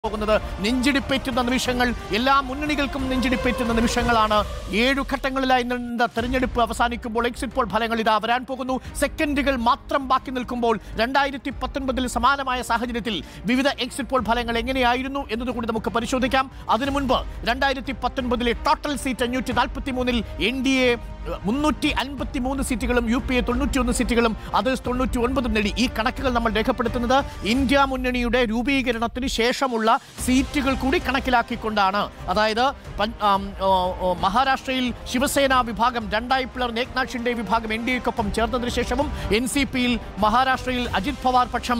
പോകുന്നത് നെഞ്ചിടിപ്പേറ്റുന്ന നിമിഷങ്ങൾ എല്ലാ മുന്നണികൾക്കും നെഞ്ചിടിപ്പേറ്റുന്ന നിമിഷങ്ങളാണ് ഏഴു ഘട്ടങ്ങളിലായി നീണ്ട തെരഞ്ഞെടുപ്പ് അവസാനിക്കുമ്പോൾ എക്സിറ്റ് പോൾ ഫലങ്ങൾ ഇതാ വരാൻ പോകുന്നു സെക്കൻഡുകൾ മാത്രം ബാക്കി നിൽക്കുമ്പോൾ രണ്ടായിരത്തി പത്തൊൻപതിൽ സമാനമായ സാഹചര്യത്തിൽ വിവിധ എക്സിറ്റ് പോൾ ഫലങ്ങൾ എങ്ങനെയായിരുന്നു എന്നതുകൂടി നമുക്ക് പരിശോധിക്കാം അതിനു മുൻപ് രണ്ടായിരത്തി പത്തൊൻപതിലെ ടോട്ടൽ സീറ്റ് അഞ്ഞൂറ്റി നാൽപ്പത്തി മൂന്നിൽ എൻ ഡി എ മുന്നൂറ്റി അൻപത്തി മൂന്ന് സീറ്റുകളും യു പി എ തൊണ്ണൂറ്റി ഒന്ന് സീറ്റുകളും അതേഴ്സ് തൊണ്ണൂറ്റി ഒൻപതും നേടി ഈ കണക്കുകൾ നമ്മൾ രേഖപ്പെടുത്തുന്നത് ഇന്ത്യ മുന്നണിയുടെ രൂപീകരണത്തിന് ശേഷമുള്ള സീറ്റുകൾ കൂടി കണക്കിലാക്കിക്കൊണ്ടാണ് അതായത് പൻ- ആം, ഓ, ഓ, മഹാരാഷ്ട്രയിൽ ശിവസേന വിഭാഗം രണ്ടായി പിളർന്ന് ഏക്നാഥ് ഷിൻഡെ വിഭാഗം എൻ ഡി എക്കൊപ്പം ചേർന്നതിന് ശേഷവും എൻ സി പിയിൽ മഹാരാഷ്ട്രയിൽ അജിത് പവാർ പക്ഷം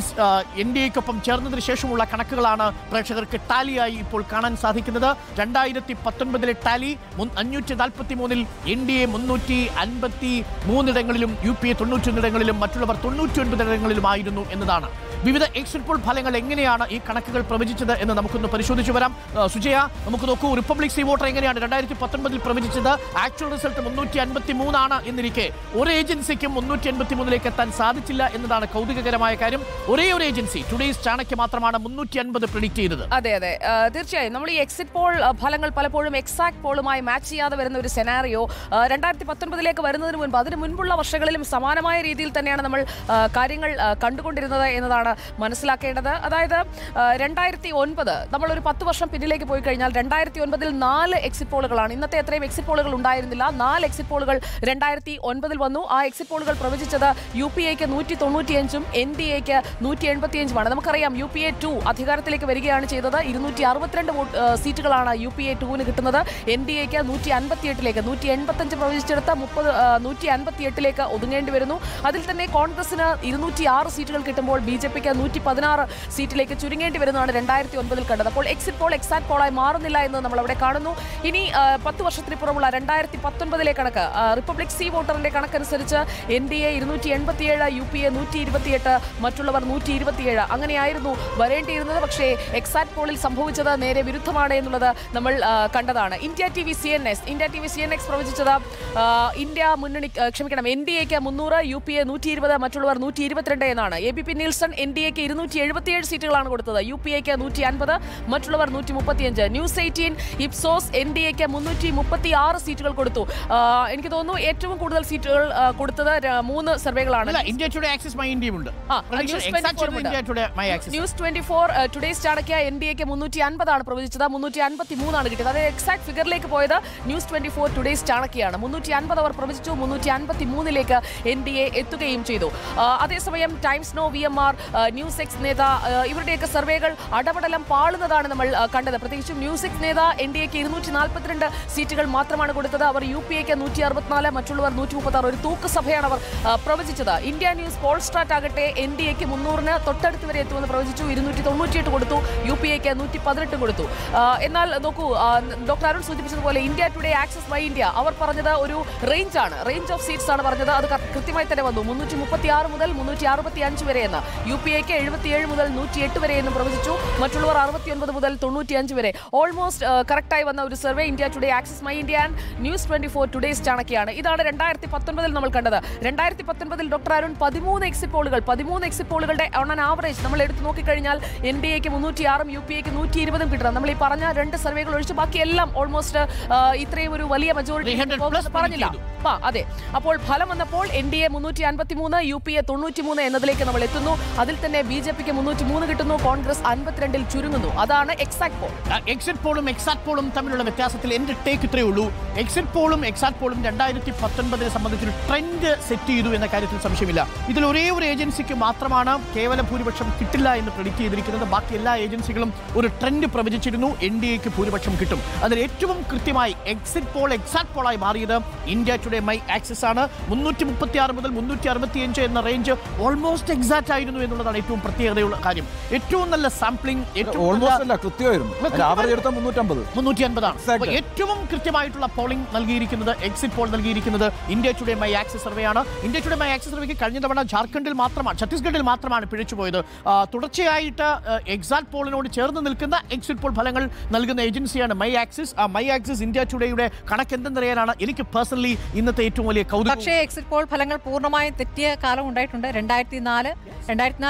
എൻ ഡി എക്കൊപ്പം ചേർന്നതിന് ശേഷമുള്ള കണക്കുകളാണ് പ്രേക്ഷകർക്ക് ടാലിയായി ഇപ്പോൾ കാണാൻ സാധിക്കുന്നത് രണ്ടായിരത്തി പത്തൊൻപതിലെ ടാലി അഞ്ഞൂറ്റി നാൽപ്പത്തി മൂന്നിൽ എൻ ഡി എ മുന്നൂറ്റി അൻപത്തി മൂന്നിടങ്ങളിലും യു പി എ തൊണ്ണൂറ്റൊന്നിടങ്ങളിലും മറ്റുള്ളവർ തൊണ്ണൂറ്റി ഒൻപതിടങ്ങളിലുമായിരുന്നു എന്നതാണ് വിവിധ എക്സിറ്റ് പോൾ ഫലങ്ങൾ എങ്ങനെയാണ് ഈ കണക്കുകൾ പ്രവചിച്ചത് എന്ന് നമുക്കൊന്ന് പരിശോധിച്ചു വരാം ആ, സുജയ നമുക്ക് നോക്കൂ റിപ്പബ്ലിക് സി വോട്ടർ എങ്ങനെയാണ് രണ്ടായിരത്തി പത്തൊൻപതിൽ പ്രവചിച്ചത് ആക്ച്വൽ റിസൾട്ട് മുന്നൂറ്റി അൻപത്തി മൂന്നാണ് എന്നിരിക്കെ ഒരു ഏജൻസിക്കും മുന്നൂറ്റി അൻപത്തി മൂന്നിലേക്ക് എത്താൻ സാധിച്ചില്ല എന്നതാണ് കൗതുകകരമായ കാര്യം ഒരേ ഒരു ഏജൻസി ടുഡേസ് ചാണക്യ മാത്രമാണ് മുന്നൂറ്റി അൻപത് പ്രിഡിക്റ്റ് ചെയ്തത് അതെ അതെ ആ, തീർച്ചയായും നമ്മൾ ഈ എക്സിറ്റ് പോൾ ആ, ഫലങ്ങൾ പലപ്പോഴും എക്സാക്ട് പോളുമായി മാച്ച് ചെയ്യാതെ വരുന്ന ഒരു സെനാറിയോ രണ്ടായിരത്തി പത്തൊൻപതിലേക്ക് വരുന്നതിന് മുൻപ് അതിന് മുൻപുള്ള വർഷങ്ങളിലും സമാനമായ രീതിയിൽ തന്നെയാണ് നമ്മൾ ആ, കാര്യങ്ങൾ ആ, കണ്ടുകൊണ്ടിരുന്നത് എന്നതാണ് മനസ്സിലാക്കേണ്ടത് അതായത് രണ്ടായിരത്തി ഒൻപത് നമ്മൾ ഒരു പത്ത് വർഷം പിന്നിലേക്ക് പോയി കഴിഞ്ഞാൽ രണ്ടായിരത്തി ഒൻപതിൽ നാല് എക്സിറ്റ് പോളുകളാണ് ഇന്നത്തെ അത്രയും എക്സിറ്റ് പോളുകൾ ഉണ്ടായിരുന്നില്ല നാല് എക്സിറ്റ് പോളുകൾ രണ്ടായിരത്തി ഒൻപതിൽ വന്നു ആ എക്സിറ്റ് പോളുകൾ പ്രവചിച്ചത് യു പി എക്ക് നൂറ്റി തൊണ്ണൂറ്റിയഞ്ചും എൻ ഡി എക്ക് നൂറ്റി എൺപത്തിയഞ്ചുമാണ് നമുക്കറിയാം യു പി എ ടു അധികാരത്തിലേക്ക് വരികയാണ് ചെയ്തത് ഇരുന്നൂറ്റി അറുപത്തിരണ്ട് വോട്ട് ആ, സീറ്റുകളാണ് യു പി എ ടുവിന് കിട്ടുന്നത് എൻ ഡി എക്ക് നൂറ്റി അൻപത്തിയെട്ടിലേക്ക് നൂറ്റി എൺപത്തഞ്ച് പ്രവചിച്ചെടുത്ത മുപ്പത് നൂറ്റി അൻപത്തിയെട്ടിലേക്ക് ഒതുങ്ങേണ്ടി വരുന്നു അതിൽ തന്നെ കോൺഗ്രസിന് ഇരുന്നൂറ്റി ആറ് സീറ്റുകൾ കിട്ടുമ്പോൾ ബി ജെ പിക്ക് നൂറ്റി പതിനാറ് സീറ്റിലേക്ക് ചുരുങ്ങേണ്ടി വരുന്നതാണ് രണ്ടായിരത്തി ഒൻപതിൽ കണ്ടത് അപ്പോൾ എക്സിറ്റ് പോൾ എക്സാക്ട് പോളായി മാറുന്നില്ല എന്ന് നമ്മൾ അവിടെ കാണുന്നു ഇനി ആ, പത്ത് വർഷത്തിന് പുറമുള്ള രണ്ടായിരത്തി പത്തൊൻപതിലെ കണക്ക് ആ, റിപ്പബ്ലിക് സി വോട്ടറിന്റെ കണക്കനുസരിച്ച് എൻ ഡി എ ഇരുന്നൂറ്റി എൺപത്തിയേഴ് യു പി എ നൂറ്റി ഇരുപത്തിയെട്ട് മറ്റുള്ളവർ നൂറ്റി ഇരുപത്തിയേഴ് അങ്ങനെയായിരുന്നു വരേണ്ടിയിരുന്നത് പക്ഷേ എക്സാക്ട് പോളിൽ സംഭവിച്ചത് നേരെ വിരുദ്ധമാണ് എന്നുള്ളത് നമ്മൾ ആ, കണ്ടതാണ് India T V C N S India T V C N X പ്രവചിച്ചത് ആ, ഇന്ത്യ മുന്നണി ആ, ക്ഷമിക്കണം എൻ ഡി എക്ക് മുന്നൂറ് യു പി എ നൂറ്റി ഇരുപത് മറ്റുള്ളവർ നൂറ്റി ഇരുപത്തിരണ്ട് എന്നാണ് A B P Nielsen N D എക്ക് ഇരുന്നൂറ്റി എഴുപത്തിയേഴ് സീറ്റുകളാണ് കൊടുത്തത് യു പി എക്ക് നൂറ്റി അൻപത് മറ്റുള്ളവർ നൂറ്റി മുപ്പത്തിയഞ്ച് News Eighteen Ipsos N D എക്ക് മുന്നൂറ്റി മുപ്പത്തി ആറ് സീറ്റുകൾ കൊടുത്തു ആ, എനിക്ക് തോന്നുന്നു ഏറ്റവും കൂടുതൽ സീറ്റുകൾ ആ, കൊടുത്തത് ര- മൂന്ന് സർവേകളാണ് അല്ല ഇന്ത്യ ടുഡേ ആക്സിസ് മൈ ഇന്ത്യയും ഉണ്ട് ആ, Prediction News exact 24 ചെയ്തത് ഉണ്ട്. India Today My Axis News twenty four Today's Chanakya N D എക്ക് മുന്നൂറ്റി അൻപതാണ് പ്രവചിച്ചത് മുന്നൂറ്റി അൻപത്തി മൂന്നാണ് കിട്ടിയത് അതായത് എക്സാക്ട് ഫിഗറിലേക്ക് പോയത് ന്യൂസ് ട്വന്റി ഫോർ ടുഡേസ് ചാണക്യാണ് മുന്നൂറ്റി അൻപത് അവർ പ്രവചിച്ചു മുന്നൂറ്റി അൻപത്തി മൂന്നിലേക്ക് എൻ ഡി എ എത്തുകയും ചെയ്തു ആ, അതേസമയം Times Now V M R News X Neta ആ, ഇവരുടെയൊക്കെ സർവേകൾ അടപടലം പാളുന്നതാണ് നമ്മൾ ആ, കണ്ടത് പ്രത്യേകിച്ചും News X Neta N D എക്ക് ഇരുന്നൂറ്റി നാൽപ്പത്തിരണ്ട് സീറ്റുകൾ മാത്രമാണ് കൊടുത്തത് അവർ യു പി എക്ക് നൂറ്റി അറുപത്തിനാല് മറ്റുള്ളവർ നൂറ്റി മുപ്പത്തി ആറ് ഒരു തൂക്ക് സഭയാണ് അവർ ആ, പ്രവചിച്ചത് ഇന്ത്യ ന്യൂസ് പോൾ സ്റ്റാറ്റ് ആകട്ടെ എൻ ഡി എക്ക് മുന്നൂറിന് തൊട്ടടുത്ത് വരെ എത്തുമെന്ന് പ്രവചിച്ചു ഇരുന്നൂറ്റി തൊണ്ണൂറ്റിയെട്ട് കൊടുത്തു യു പി എക്ക് നൂറ്റി പതിനെട്ട് കൊടുത്തു ആ, എന്നാൽ നോക്കൂ ആ, ഡോക്ടർ അരുൺ സൂചിപ്പിച്ചതുപോലെ India Today Axis My India അവർ പറഞ്ഞത് ഒരു റേഞ്ച് ആണ് റേഞ്ച് ഓഫ് സീറ്റ്സ് ആണ് പറഞ്ഞത് അത് ക- കൃത്യമായി തന്നെ വന്നു മുന്നൂറ്റി മുപ്പത്തി ആറ് മുതൽ മുന്നൂറ്റി അറുപത്തി അഞ്ച് വരെ എന്ന് യു പി എക്ക് എഴുപത്തിയേഴ് മുതൽ നൂറ്റി എട്ട് വരെ എന്നും പ്രവചിച്ചു മറ്റുള്ളവർ അറുപത്തിയൊൻപത് മുതൽ തൊണ്ണൂറ്റി അഞ്ച് വരെ ഓൾമോസ്റ്റ് കറക്റ്റായി വന്ന ഒരു survey India Today Axis My India and News twenty four Today's ചാണക്യാണ് ഇതാണ് രണ്ടായിരത്തി പത്തൊൻപതിൽ നമ്മൾ കണ്ടത് രണ്ടായിരത്തി പത്തൊൻപതിൽ ഡോക്ടർ അരുൺ പതിമൂന്ന് എക്സിറ്റ് പോളുകൾ പതിമൂന്ന് എക്സിറ്റ് പോളുകളുടെ ഓൺ ആൻ ആവറേജ് നമ്മൾ എടുത്തു നോക്കിക്കഴിഞ്ഞാൽ എൻ ഡി എക്ക് മുന്നൂറ്റി ആറും യു പി എക്ക് നൂറ്റി ഇരുപതും കിട്ടണം നമ്മൾ ഈ പറഞ്ഞ രണ്ട് സർവേകൾ ഒഴിച്ച് ബാക്കി എല്ലാം ഓൾമോസ്റ്റ് ഇത്രയും ഒരു വലിയ 300 plus മെജോറിറ്റി പറഞ്ഞില്ല predict ആ അതെ അപ്പോൾ ഫലം വന്നപ്പോൾ എൻ ഡി എ മുന്നൂറ്റി അൻപത്തി മൂന്ന് യു പി എ തൊണ്ണൂറ്റി മൂന്ന് എന്നതിലേക്ക് നമ്മൾ എത്തുന്നു അതിൽ തന്നെ ബി ജെ പിക്ക് മുന്നൂറ്റി മൂന്ന് കിട്ടുന്നു കോൺഗ്രസ് അൻപത്തിരണ്ടിൽ ചുരുങ്ങുന്നു അതാണ് എക്സാക്ട് പോൾ എക്സിറ്റ് പോളും എക്സാക്ട് പോളും തമ്മിലുള്ള വ്യത്യാസത്തിൽ എന്റെ ടേക്ക് ഇത്രയേ ഉള്ളൂ എക്സിറ്റ് പോളും എക്സാക്ട് പോളും രണ്ടായിരത്തി പത്തൊൻപതിനെ സംബന്ധിച്ചൊരു ട്രെൻഡ് സെറ്റ് ചെയ്തു എന്ന കാര്യത്തിൽ സംശയമില്ല ഇതിൽ ഒരേ ഒരു ഏജൻസിക്ക് മാത്രമാണ് കേവല ഭൂരിപക്ഷം കിട്ടില്ല എന്ന് പ്രെഡിക്റ്റ് ചെയ്തിരിക്കുന്നത് ബാക്കി എല്ലാ ഏജൻസികളും ഒരു ട്രെൻഡ് പ്രവചിച്ചിരുന്നു എൻ ഡി എക്ക് ഭൂരിപക്ഷം കിട്ടും അതിൽ ഏറ്റവും കൃത്യമായി എക്സിറ്റ് പോൾ എക്സാക്ട് പോളായി മാറിയത് ഇന്ത്യ ടുഡേ മൈ ആക്സസ് ആണ് മുന്നൂറ്റി മുപ്പത്തി ആറ് മുതൽ മുന്നൂറ്റി അറുപത്തിയഞ്ച് എന്ന റേഞ്ച് ഓൾമോസ്റ്റ് എക്സാക്ട് ആയിരുന്നു എന്നുള്ളതാണ് ഏറ്റവും പ്രത്യേകതയുള്ള കാര്യം ഏറ്റവും നല്ല സാമ്പിളിംഗ് ഏറ്റവും നല്ല ഓൾമോസ്റ്റ് അല്ല കൃത്യമായിരുന്നു കൃത്യമായി- ആവറേജ് എടുത്ത മുന്നൂറ്റമ്പത് മുന്നൂറ്റി അൻപതാണ് Exactly. ഏറ്റവും കൃത്യമായിട്ടുള്ള പോളിംഗ് നൽകിയിരിക്കുന്നത് എക്സിറ്റ് പോൾ നൽകിയിരിക്കുന്നത് India Today My Axis survey ആണ് ഇന്ത്യ ടുഡേ മൈ ആക്സസ് സർവേക്ക് കഴിഞ്ഞ തവണ ജാർഖണ്ഡിൽ മാത്രമാണ് ഛത്തീസ്ഗഡിൽ മാത്രമാണ് പിഴച്ചുപോയത് ആ, തുടർച്ചയായിട്ട് എക്സാക്ട് പോളിനോട് ചേർന്ന് നിൽക്കുന്ന എക്സിറ്റ് പോൾ ഫലങ്ങൾ നൽകുന്ന ഏജൻസിയാണ് മൈ ആക്സിസ് ആ മൈ ആക്സിസ് ഇന്ത്യ ടുഡേയുടെ കണക്ക് എന്തെന്നറിയാനാണ് എനിക്ക് പേഴ്സണലി ഇന്നത്തെ ഏറ്റവും വലിയ കൗതുകം പക്ഷേ എക്സിറ്റ് പോൾ ഫലങ്ങൾ പൂർണ്ണമായും തെറ്റിയ കാലം ഉണ്ടായിട്ടുണ്ട് രണ്ടായിരത്തി നാല് രണ്ടായിരത്തി നാലിൽ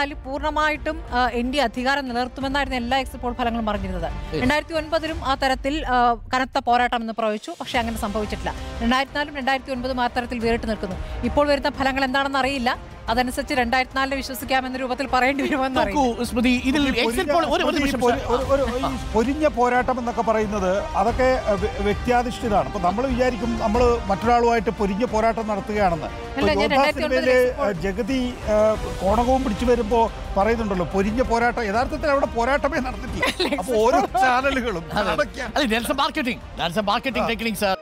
കഴിഞ്ഞാൽ പൂർണ്ണമായിട്ടും ആ, എൻ ഡി അധികാരം നിലനിർത്തുമെന്നായിരുന്നു എല്ലാ എക്സിറ്റ് പോൾ ഫലങ്ങളും പറഞ്ഞിരുന്നത് രണ്ടായിരത്തി ഒൻപതിലും ആ തരത്തിൽ ആ, കനത്ത പോരാട്ടം എന്ന് പ്രവചിച്ചു പക്ഷേ അങ്ങനെ സംഭവിച്ചിട്ടില്ല രണ്ടായിരത്തി നാലും രണ്ടായിരത്തി ഒൻപതും ആ തരത്തിൽ വേറിട്ട് നിൽക്കുന്നു ഇപ്പോൾ വരുന്ന ഫലങ്ങൾ എന്താണെന്ന് അറിയില്ല അതനുസരിച്ച് രണ്ടായിരത്തി നാലിനെ വിശ്വസിക്കാമെന്ന രൂപത്തിൽ പറയേണ്ടി വരുമെന്ന് നോക്കൂ അറിയില്ല സ്മൃതി ഇതിൽ ഈ എക്സിറ്റ് പൊരിഞ്ഞ- പോൾ ഒരു ഒരു ഈ നിമിഷം പൊരി- ഒരു- ഒരു- ഈ പൊരിഞ്ഞ പോരാട്ടം എന്നൊക്കെ പറയുന്നത് അതൊക്കെ അഹ്, വ്യ- വ്യക്തിയാധിഷ്ഠിതമാണ് അപ്പൊ നമ്മൾ വിചാരിക്കും നമ്മൾ മറ്റൊരാളുമായിട്ട് പൊരിഞ്ഞ പോരാട്ടം നടത്തുകയാണെന്ന് ഇപ്പൊ അല്ല, ഞാൻ യോദ്ധാ രണ്ടായിരത്തി സിനിമയിലെ ഒൻപതിൽ അഹ്, ജഗതി അഹ്, കോണകവും പിടിച്ചു വരുമ്പോ പറയുന്നുണ്ടല്ലോ പൊരിഞ്ഞ പോരാട്ടം യഥാർത്ഥത്തിൽ അവിടെ പോരാട്ടമേ നടന്നിട്ടില്ല അപ്പൊ ഓരോ ചാനലുകളും അതൊക്കെയാണ് അതെ മാർക്കറ്റിംഗ് മാർക്കറ്റിംഗ് ടെക്നിക്സ്